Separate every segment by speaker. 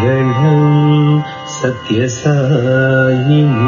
Speaker 1: మంగళం సత్యసాయిని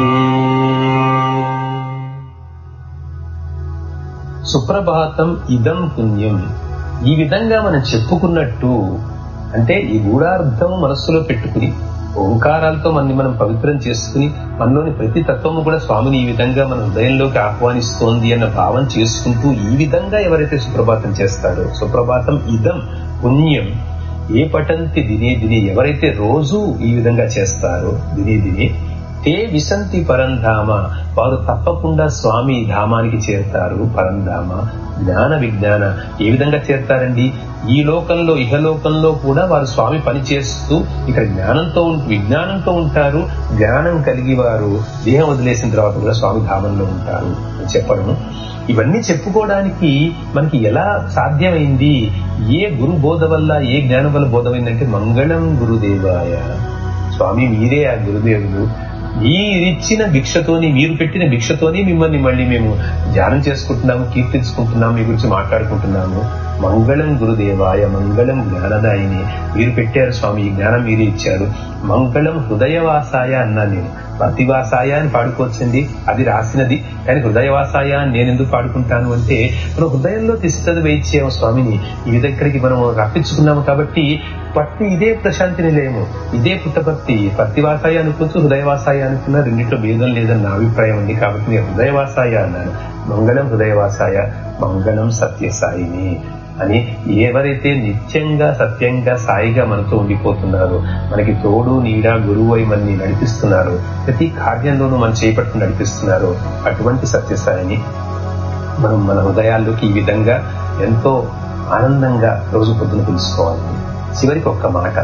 Speaker 1: సుప్రభాతం ఇదం పుణ్యం ఈ విధంగా మనం చెప్పుకున్నట్టు అంటే ఈ గూఢార్థం మనస్సులో పెట్టుకుని ఓంకారాలతో మనని మనం పవిత్రం చేసుకుని మనలోని ప్రతి తత్వము కూడా స్వామిని ఈ విధంగా మన హృదయంలోకి ఆహ్వానిస్తోంది అన్న భావం చేసుకుంటూ ఈ విధంగా ఎవరైతే సుప్రభాతం చేస్తారో సుప్రభాతం ఇదం పుణ్యం ఏ పటంతి దినే దినే ఎవరైతే రోజు ఈ విధంగా చేస్తారో దినే దినే తే విసంతి పరంధామ వారు తప్పకుండా స్వామి ధామానికి చేరుతారు పరంధామ జ్ఞాన విజ్ఞాన ఏ విధంగా చేరుతారండి ఈ లోకంలో ఇహలోకంలో కూడా వారు స్వామి పని చేస్తూ ఇక్కడ జ్ఞానంతో విజ్ఞానంతో ఉంటారు జ్ఞానం కలిగి వారు దేహం వదిలేసిన తర్వాత కూడా స్వామి ధామంలో ఉంటారు అని చెప్పడం ఇవన్నీ చెప్పుకోవడానికి మనకి ఎలా సాధ్యమైంది ఏ గురు బోధ వల్ల ఏ జ్ఞానం వల్ల బోధమైందంటే మంగళం గురుదేవాయ స్వామి మీరే ఆ గురుదేవులు మీరిచ్చిన భిక్షతోని మీరు పెట్టిన భిక్షతోని మిమ్మల్ని మళ్ళీ మేము ధ్యానం చేసుకుంటున్నాము కీర్తించుకుంటున్నాము మీ గురించి మాట్లాడుకుంటున్నాము మంగళం గురుదేవాయ మంగళం జ్ఞానదాయిని మీరు పెట్టారు స్వామి ఈ జ్ఞానం మీరే ఇచ్చారు మంగళం హృదయవాసాయ అన్నాను నేను ప్రతివాసాయ అని పాడుకోవచ్చండి అది రాసినది కానీ హృదయవాసాయ అని నేను ఎందుకు పాడుకుంటాను అంటే మనం హృదయంలో తిష్టది వేయించాము స్వామిని ఈ విధక్కడికి మనం రప్పించుకున్నాము కాబట్టి పట్టి ఇదే ప్రశాంతి నిలయము ఇదే పుట్టపర్తి పత్తివాసాయ అనుకోవచ్చు హృదయవాసాయ అనుకున్నా రెండింటిలో భేదం లేదని నా అభిప్రాయం ఉంది కాబట్టి నేను హృదయవాసాయ అన్నాను మంగళం హృదయవాసాయ మంగళం సత్యసాయిని అని ఎవరైతే నిత్యంగా సత్యంగా సాయిగా మనతో ఉండిపోతున్నారో మనకి తోడు నీడ గురువు అయి మనని నడిపిస్తున్నారు ప్రతి కార్యంలోనూ మనం చేపట్టుకుని నడిపిస్తున్నారు అటువంటి సత్యసాయిని మనం మన హృదయాల్లోకి ఈ విధంగా ఎంతో ఆనందంగా రోజు పొద్దున పిలుచుకోవాలి చివరికి ఒక్క మాట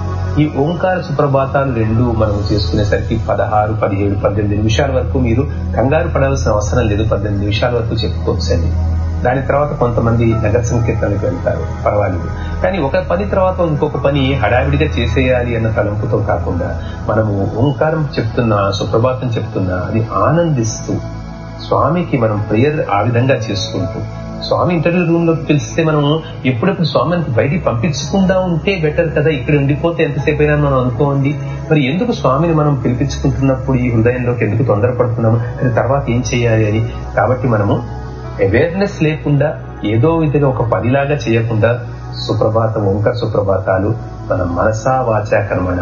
Speaker 1: ఈ ఓంకార సుప్రభాతాలు రెండు మనం చేసుకునేసరికి పదహారు పదిహేడు పద్దెనిమిది నిమిషాల వరకు మీరు కంగారు పడాల్సిన అవసరం లేదు పద్దెనిమిది నిమిషాల వరకు చెప్పుకోవచ్చండి దాని తర్వాత కొంతమంది నగర సంకీర్తనకు వెళ్తారు పర్వాలేదు కానీ ఒక పని తర్వాత ఇంకొక పని హడావిడిగా చేసేయాలి అన్న తలంపుతో కాకుండా మనము ఓంకారం చెప్తున్నా సుప్రభాతం చెప్తున్నా అది ఆనందిస్తూ స్వామికి మనం ప్రేయర్ ఆ విధంగా చేసుకుంటూ స్వామి ఇంటర్వ్యూ రూమ్ లోకి పిలిస్తే మనం ఎప్పుడెప్పుడు స్వామికి బయటికి పంపించకుండా ఉంటే బెటర్ కదా ఇక్కడ ఉండిపోతే ఎంతసేపు అయినా మనం అనుకోండి మరి ఎందుకు స్వామిని మనం పిలిపించుకుంటున్నప్పుడు ఈ హృదయంలోకి ఎందుకు తొందరపడుతున్నాము అది తర్వాత ఏం చేయాలి అని కాబట్టి మనము అవేర్నెస్ లేకుండా ఏదో విధంగా ఒక పనిలాగా చేయకుండా సుప్రభాతం ఓంకార సుప్రభాతాలు మన మనసా వాచా కర్మణ